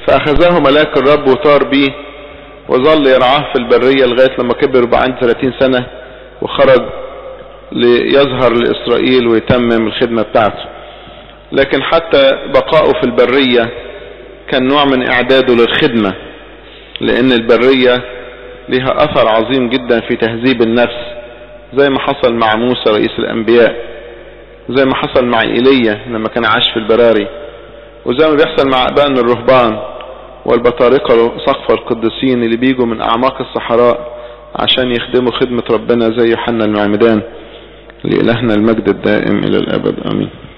فأخذه ملاك الرب وطار بيه وظل يرعاه في البرية لغاية لما كبر وبقى عنده 30 سنة وخرج ليظهر لإسرائيل ويتمم الخدمة بتاعته لكن حتى بقائه في البرية كان نوع من إعداده للخدمة لأن البرية لها أثر عظيم جدا في تهذيب النفس زي ما حصل مع موسى رئيس الأنبياء زي ما حصل مع إيليا لما كان عاش في البراري وزي ما بيحصل مع أبائنا الرهبان والبطارقة سقف القديسين اللي بيجوا من أعماق الصحراء عشان يخدموا خدمة ربنا زي يوحنا المعمدان لإلهنا المجد الدائم إلى الأبد آمين